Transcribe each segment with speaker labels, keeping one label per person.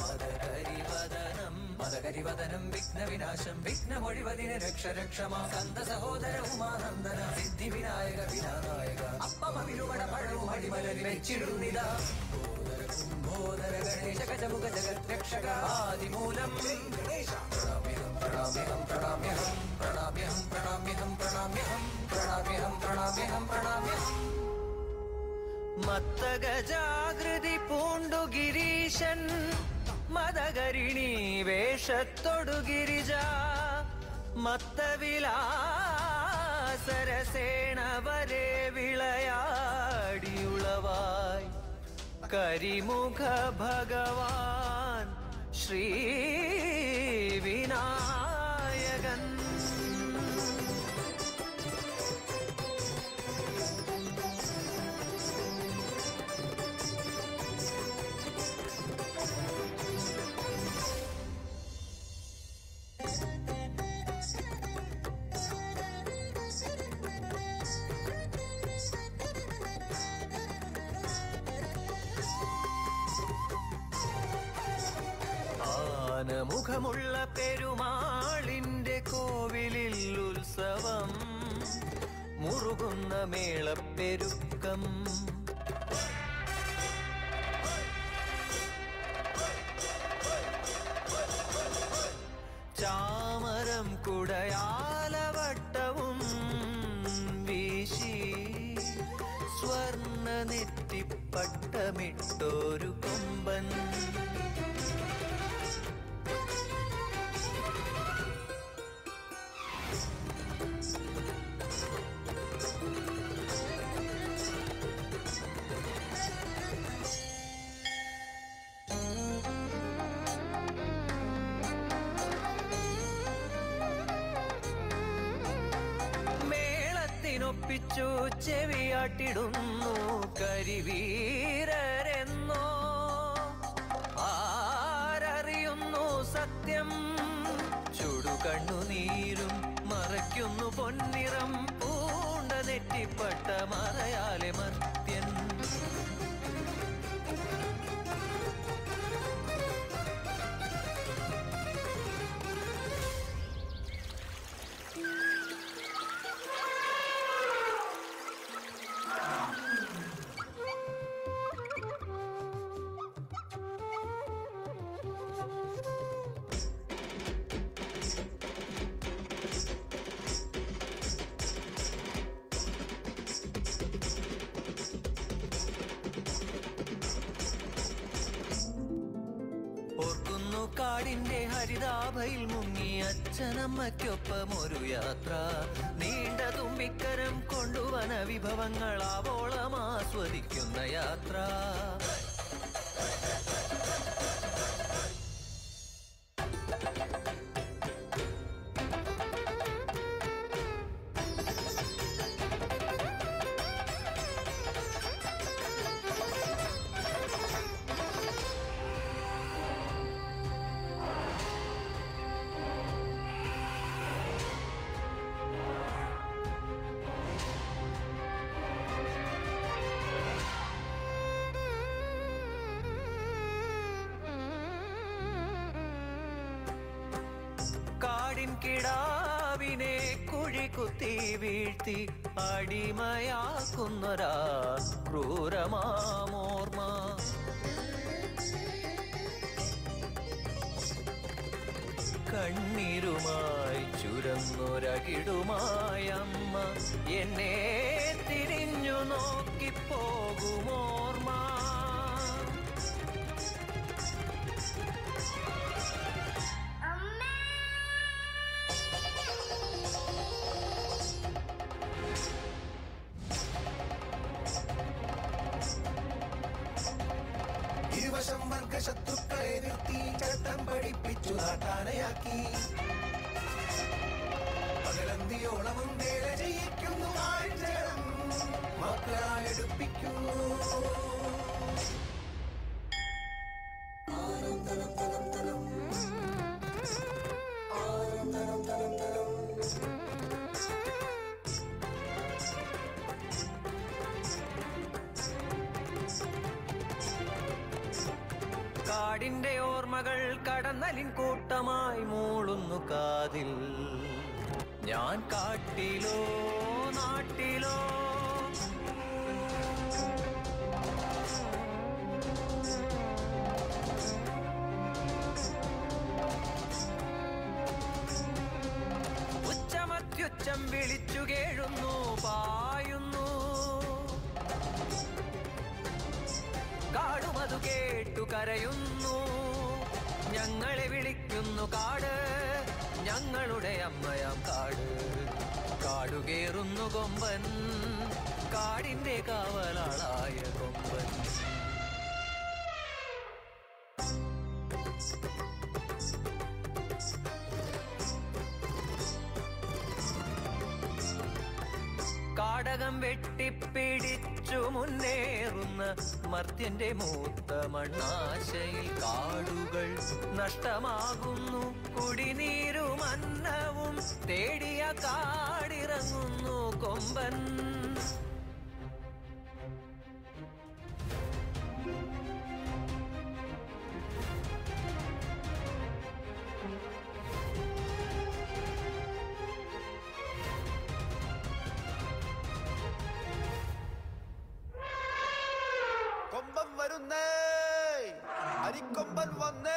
Speaker 1: മദകരിവദനം മദകരിവദനം വിഘ്നവിനാശം വിഘ്നമൊഴിവതിന് രക്ഷ രക്ഷമാ കന്ദ സഹോദര ഉമാനന്ദന സിദ്ധി വിനായക വിനാനായക അപ്പമവിലുവട പഴവും അടിമലരി വെച്ചിടുന്നിതാ കുംഭോദര ഗണേശ ഗജമുഖ ജഗത് രക്ഷക ആദിമൂലം ഗണേശ പ്രണാമ്യഹം പ്രണാമ്യഹം പ്രണാമ്യഹം പ്രണാമ്യഹം പ്രണാമ്യഹം പ്രണാമ്യഹം പ്രണാമ്യഹം പ്രണാമ്യഹം പ്രണാമ്യഹം മത്തഗജാകൃതി പൂണ്ടു ഗിരീശൻ മദകരിണി വേഷത്തൊടു ഗിരിജ മത്തവിലാസരസേണ വരെ വിളയാടിയുളവായി കരിമുഖ ഭഗവാൻ ശ്രീ വിനായകൻ ആനമുഖമുള്ള പെരുമാളിന്റെ കോവിലിൽ ഉത്സവം മുറുകുന്ന മേളപ്പെരുക്കം ചാമരം കുടയാലവട്ടവും വീശി സ്വർണ്ണ നെറ്റിപ്പട്ടമിട്ടൊരു കൊമ്പൻ മേളത്തിനൊപ്പിച്ചു ചെവിയാട്ടിടുന്നു കരിവീരരെന്നോ ആരറിയുന്നു സത്യം ചുടുകണ്ണുനീരും മറയ്ക്കുന്നു പൊന്നിറം പൂണ്ട നെറ്റിപ്പട്ട മറയാലെ മർത്യൻ ഓർക്കുന്നു കാടിന്റെ ഹരിതാഭയിൽ മുങ്ങി അച്ഛനമ്മയ്ക്കൊപ്പം ഒരു യാത്ര നീണ്ട തുമ്പിക്കരം കൊണ്ടുവന വിഭവങ്ങൾ ആവോളം ആസ്വദിക്കുന്ന യാത്ര കാടിൻ കിടാവിനെ കുഴി കുത്തി വീഴ്ത്തി അടിമയാക്കുന്നൊരാ ക്രൂരമാമോർമ്മ കണ്ണീരുമായി ചുരന്നൊരകിടുമായ അമ്മ എന്നെ തിരിഞ്ഞു നോക്കിപ്പോകുമോർമ്മ
Speaker 2: ഇരുവശം വർഗശത്രുക്കളെ നിർത്തി ചട്ടം പഠിപ്പിച്ചു നാട്ടാനയാക്കി പകലന്തിയോളവും വേല ചെയ്യിക്കുന്നു ആഴ്ചകളും മക്കളായെടുപ്പിക്കുന്നു
Speaker 1: കാടിന്റെ ഓർമ്മകൾ കടന്നലിൻ കൂട്ടമായി മൂളുന്നു കാതിൽ ഞാൻ കാട്ടിലോ നാട്ടിലോ ഉച്ചമത്യുച്ചം വിളിച്ചു കേഴുന്നു പായുന്നു കാടുമതു കേട്ടു കരയുന്നു ഞങ്ങളെ വിളിക്കുന്നു കാട് ഞങ്ങളുടെ അമ്മയാം കാട് കാടുകേറുന്നു കൊമ്പൻ കാടിന്റെ കാവലാളായ കൊമ്പൻ കാടകം വെട്ടിപ്പിടിച്ചു മുന്നേറുന്ന മർത്യന്റെ മൂത്ത മണ്ണാശയിൽ കാടുകൾ നഷ്ടമാകുന്നു കുടിനീരും അന്നവും തേടിയ കാടിറങ്ങുന്നു കൊമ്പൻ
Speaker 3: കൊമ്പൻ വരുന്നേ അരിക്കൊമ്പൻ വന്നേ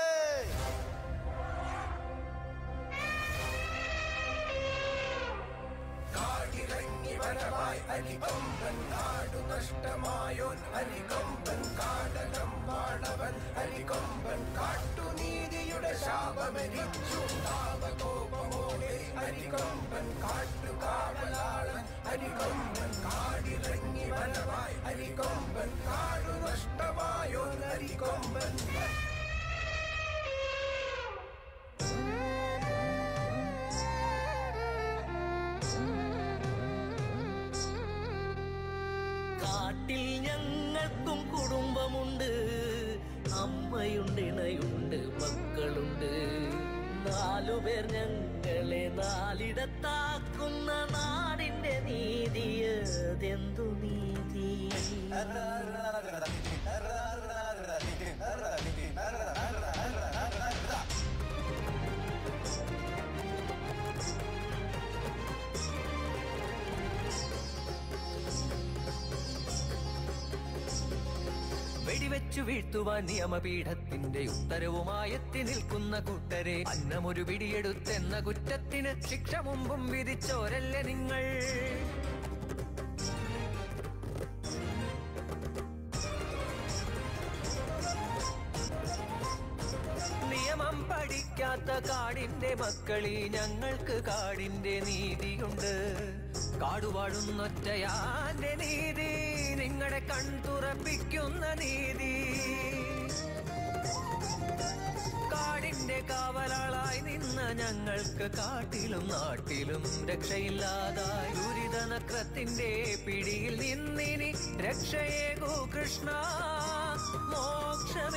Speaker 2: കാടിറങ്ങി വരവായി അരികൊമ്പൻ കാടു നഷ്ടമായോൻ അരികൊമ്പൻ കാടകം വാണവൻ അരികൊമ്പൻ കാട്ടുനീതിയുടെ ശാപമരിച്ചു താപകോപമോടെ അരികൊമ്പൻ കാട്ടുകാവലാളൻ അരികൊമ്പൻ കാടിറങ്ങി വരവായി അരികൊമ്പൻ കാടു നഷ്ടമായോൻ അരികൊമ്പൻ
Speaker 4: കാട്ടിൽ ഞങ്ങൾക്കും കുടുംബമുണ്ട് അമ്മയുണ്ട് ഇണയുണ്ട് മക്കളുണ്ട് നാലുപേർ ഞങ്ങളെ നാലിടത്താക്കുന്ന നാടിന്റെ നീതി അതെന്തു നീതി
Speaker 1: വെടിവെച്ചു വീഴ്ത്തുവാൻ നിയമപീഠത്തിന്റെ ഉത്തരവുമായി എത്തി നിൽക്കുന്ന കൂട്ടരെ അന്നമൊരു പിടിയെടുത്തെന്ന കുറ്റത്തിന് ശിക്ഷ മുമ്പും വിധിച്ചോരല്ലേ നിങ്ങൾ നിയമം പഠിക്കാത്ത കാടിന്റെ മക്കളി ഞങ്ങൾക്ക് കാടിന്റെ നീതിയുണ്ട് കാടുവാഴുന്നൊറ്റയാന്റെ നീതി നിങ്ങളെ കൺതുറപ്പിക്കുന്ന നീതി കാടിന്റെ കാവലാളായി നിന്ന ഞങ്ങൾക്ക് കാട്ടിലും നാട്ടിലും രക്ഷയില്ലാതായി ദുരിതനക്രത്തിന്റെ പിടിയിൽ നിന്നിനി രക്ഷയേകൂ കൃഷ്ണ മോക്ഷ